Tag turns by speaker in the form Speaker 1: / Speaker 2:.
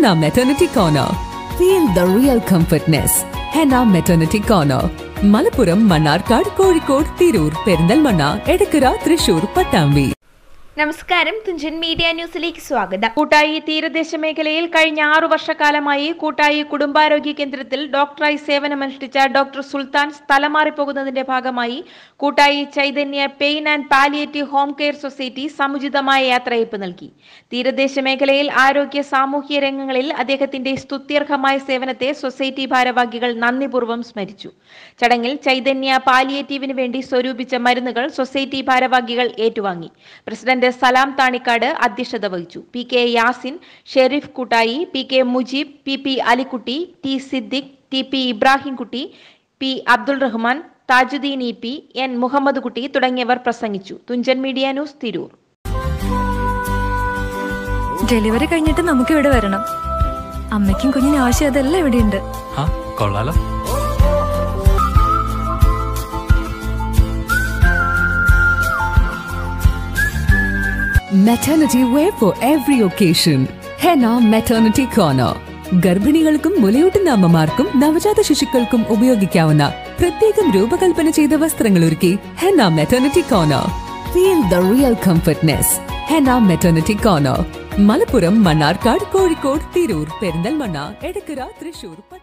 Speaker 1: Henna Maternity Corner. Feel the real comfortness. Henna Maternity Corner. Malappuram Mannarkkad Kozhikode Tirur Perinthalmanna Edakkara Thrissur Pattambi
Speaker 2: നമസ്കാരം Thunchan media ന്യൂസിലേക്ക് സ്വാഗതം
Speaker 3: കൂട്ടായി തീരദേശ മേഖലയിൽ കഴിഞ്ഞ ആറു വർഷക്കാലമായി കൂട്ടായി കുടുംബാരോഗ്യ കേന്ദ്രത്തിൽ ഡോക്ടറായി സേവനമനുഷ്ഠിച്ച ഡോക്ടർ സുൽത്താൻ സ്ഥലം മാറിപ്പോകുന്നതിന്റെ ഭാഗമായി Koottayi Chaitanya pain and palliative home care society സമുചിതമായ യാത്രയയപ്പ് നൽകി തീരദേശ മേഖലയിൽ ആരോഗ്യ സാമൂഹ്യ രംഗങ്ങളിൽ അദ്ദേഹത്തിന്റെ സ്തുത്യർഹമായ സേവനത്തെ സൊസൈറ്റി ഭാരവാഹികൾ നന്ദിപൂർവ്വം സ്മരിച്ചു ചടങ്ങിൽ ചൈതന്യ പാലിയേറ്റീവിന് വേണ്ടി സ്വരൂപിച്ച മരുന്നുകൾ സൊസൈറ്റി ഭാരവാഹികൾ ഏറ്റുവാങ്ങി പ്രസിഡന്റ് സലാം താണിക്കാട് അധ്യക്ഷത വഹിച്ചു P K Yasin Sharif Koottayi P K Mujeeb P P Alikutty T Siddique T P Ibrahimkutty P Abdul Rahman Tajuddin E P N Muhammad Kutty തുടങ്ങിയവർ പ്രസംഗിച്ചു Thunchan media news Tirur
Speaker 4: delivery കഴിഞ്ഞിട്ട് നമുക്ക് ഇവിടെ വരണം അമ്മയ്ക്കും കുഞ്ഞിനും ആവശ്യം അതെല്ലാം ഇവിടെയുണ്ട്
Speaker 5: ആ കൊള്ളാലോ
Speaker 1: Maternity wear for every occasion. Henna Maternity Corner. ഗർഭിണികൾക്കും മുലയൂട്ടുന്ന അമ്മമാർക്കും നവജാത ശിശുക്കൾക്കും ഉപയോഗിക്കാവുന്ന പ്രത്യേകം രൂപകൽപ്പന ചെയ്ത വസ്ത്രങ്ങൾ ഒരുക്കി Henna maternity corner feel the real comfortness Henna maternity corner Malappuram Mannarkkad Kozhikode Tirur Perinthalmanna Edakkara Thrissur